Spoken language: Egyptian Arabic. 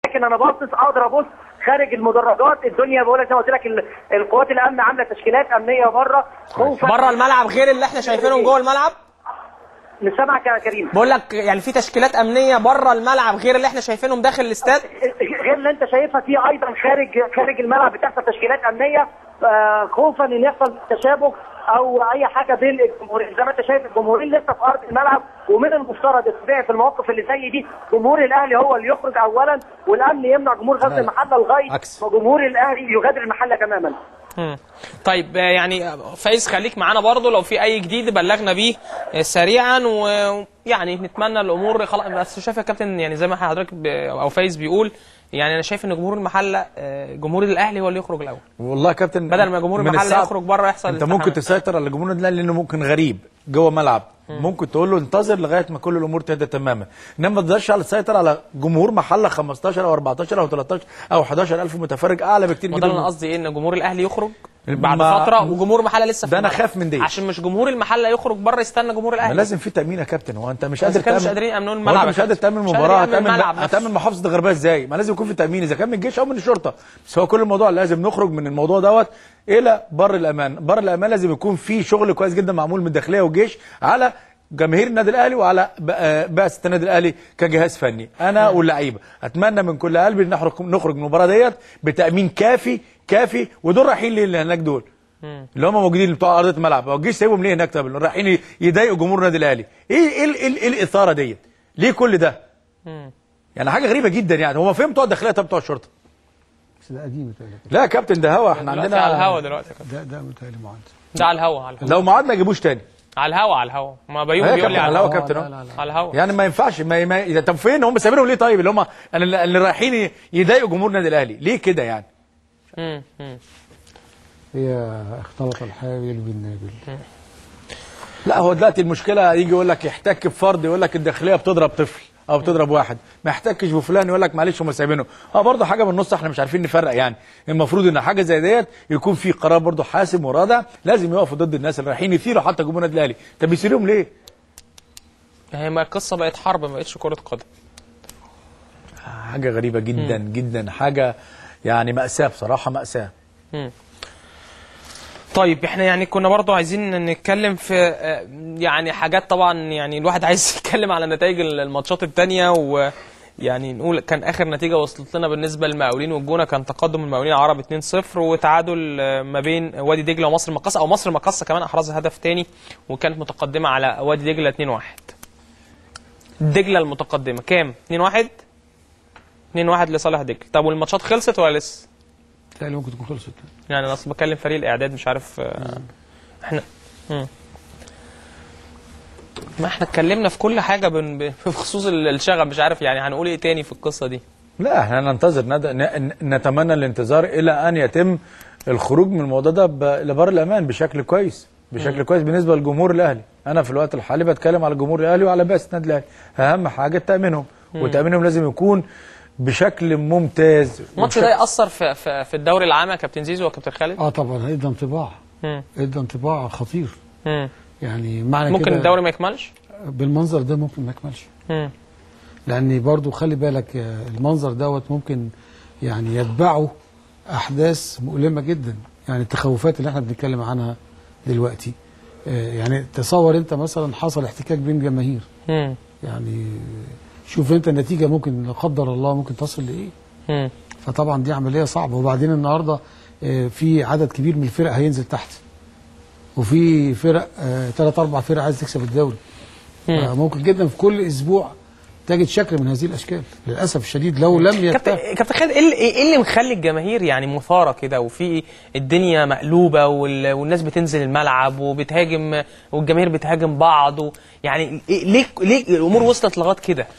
لكن انا باصص اقدر ابص خارج المدرجات الدنيا بقول لك زي ما قلت لك ال- القوات الامن عامله تشكيلات امنيه بره خوفا بره الملعب غير اللي احنا شايفينهم جوه الملعب مش سامعك يا كريم بقول لك يعني في تشكيلات امنيه بره الملعب غير اللي احنا شايفينهم داخل الاستاد غير اللي انت شايفها في ايضا خارج خارج الملعب بتحصل تشكيلات امنيه آه، خوفا ان يحصل تشابك او اي حاجه بين الجمهورين زي ما انت شايف الجمهورين لسه في ارض الملعب ومن المفترض الطبيعي في المواقف اللي زي دي جمهور الاهلي هو اللي يخرج اولا والامن يمنع جمهور غزل لا، المحله لغايه عكس. ما جمهور الاهلي يغادر المحله تماما مم. طيب آه، يعني آه، فايز خليك معانا برضو لو في اي جديد بلغنا بيه آه، سريعا ويعني نتمنى الامور خلاص بس شايف يا كابتن يعني زي ما حضرتك ب- او فايز بيقول يعني انا شايف ان جمهور المحله آه، جمهور الاهلي هو اللي يخرج الاول والله يا كابتن بدل ما جمهور من المحله الصعب- يخرج بره يحصل انت ممكن التحامات. تسيطر على جمهور النادي الاهلي لانه ممكن غريب جوه ملعب ممكن تقول له انتظر لغايه ما كل الامور تهدى تماما انما ما تقدرش على تسيطر على جمهور محله 15 او 14 او 13 او 11 الف متفرج اعلى بكتير ما جدا ده اللي انا من- قصدي ايه ان جمهور الاهلي يخرج بعد ما- فتره وجمهور المحله لسه في ده أنا الملعب. خاف من دي. عشان مش جمهور المحله يخرج بره يستنى جمهور ما الاهلي لازم في تامين يا كابتن هو انت مش بس قادر كانوا مش تامن- قادرين يأمنون هو الملعب انت يا مش قادر كابتن. تامن مش قادر مباراه يأمن هتامن الملعب نفسه. هتامن محافظه الغربيه ازاي ما لازم يكون في تامين اذا كان من الجيش او من الشرطه بس هو كل الموضوع لازم نخرج من الموضوع دوت الى بر الامان بر الامان لازم يكون في شغل كويس جدا معمول من الداخليه والجيش على جماهير النادي الاهلي وعلى ب- آه، بعثه النادي الاهلي كجهاز فني انا واللعيبه اتمنى من كل قلبي ان نخرج نخرج من المباراه ديت بتامين كافي كافي ودول رايحين ليه اللي هناك دول اللي هم موجودين بتوع ارضيه الملعب ما الجيش سايبهم ليه هناك طب رايحين يضايقوا جمهور النادي الاهلي ايه ايه ال- ال- ايه الاثاره ديت ليه كل ده يعني حاجه غريبه جدا يعني هو فين بتوع الداخليه طب بتوع الشرطه بس ده قديم متهيألي لا يا كابتن ده هوا احنا دلوقتي عندنا على الهوا دلوقتي يا كابتن. ده ده متهيألي معد ده على الهوا على الهوا لو معاد ما يجيبوش تاني على الهوا على الهوا ما بيوم هي بيقول لي كابتن على على الهوا الهوا كابتن لا أهو. لا لا على الهوا يعني ما ينفعش ما, ما إذا- طب فين هم سايبينهم ليه طيب اللي هم اللي اللي رايحين يضايقوا جمهور النادي الاهلي ليه كده يعني مم. مم. هي اختلط الحابل بالنابل لا هو دلوقتي المشكله يجي يقول لك يحتك بفرد يقول لك الداخليه بتضرب طفل او بتضرب واحد ما يحتكش بفلان يقول لك معلش هم سايبينه اه برضه حاجه من النص احنا مش عارفين نفرق يعني المفروض ان حاجه زي ديت يكون في قرار برضه حاسم ورادع لازم يقفوا ضد الناس اللي رايحين يثيروا حتى جمهور النادي الاهلي طب يثيرهم ليه؟ هي ما القصه بقت حرب ما بقتش كره قدم حاجه غريبه جدا جدا حاجه يعني ماساه بصراحه ماساه طيب احنا يعني كنا برضو عايزين نتكلم في آه، يعني حاجات طبعا يعني الواحد عايز يتكلم على نتائج الماتشات التانية ويعني نقول كان اخر نتيجه وصلت لنا بالنسبه للمقاولين والجونه كان تقدم المقاولين العرب 2-0 وتعادل آه، ما بين وادي دجله ومصر المقاصه او مصر المقاصه كمان احرز هدف تاني وكانت متقدمه على وادي دجله 2-1 دجله المتقدمه كام 2-1 2-1 لصالح دجله طب والماتشات خلصت ولا لسه متهيألي ممكن تكون خلصت يعني انا اصلا بكلم فريق الاعداد مش عارف آه، احنا مم. ما احنا اتكلمنا في كل حاجه بن- ب- بخصوص ال- الشغب مش عارف يعني هنقول ايه تاني في القصه دي لا احنا ننتظر ند... ن... نتمنى الانتظار الى ان يتم الخروج من الموضوع ده ب... لبر الامان بشكل كويس بشكل كويس بالنسبه للجمهور الاهلي انا في الوقت الحالي بتكلم على الجمهور الاهلي وعلى بعثه النادي الاهلي اهم حاجه تامينهم وتامينهم لازم يكون بشكل ممتاز الماتش ده ياثر في, في, في الدوري العام يا كابتن زيزو وكابتن خالد اه طبعا ادى انطباع مم. ادى انطباع خطير مم. يعني معنى ممكن كده الدوري ما يكملش بالمنظر ده ممكن ما يكملش مم. لان برضو خلي بالك آه، المنظر دوت ممكن يعني يتبعه احداث مؤلمه جدا يعني التخوفات اللي احنا بنتكلم عنها دلوقتي آه، يعني تصور انت مثلا حصل احتكاك بين جماهير مم. يعني شوف انت النتيجه ممكن لا قدر الله ممكن تصل لايه مم. فطبعا دي عمليه صعبه وبعدين النهارده آه، في عدد كبير من الفرق هينزل تحت وفي فرق ثلاث اربع فرق عايز تكسب الدوري مم. ممكن جدا في كل اسبوع تجد شكل من هذه الاشكال للاسف الشديد لو لم كابتن يتفق كابتن خالد ايه اللي, ايه اللي مخلي الجماهير يعني مثاره كده وفي الدنيا مقلوبه وال- والناس بتنزل الملعب وبتهاجم والجماهير بتهاجم بعض و يعني إيه- ليه ليه الامور وصلت لغايه كده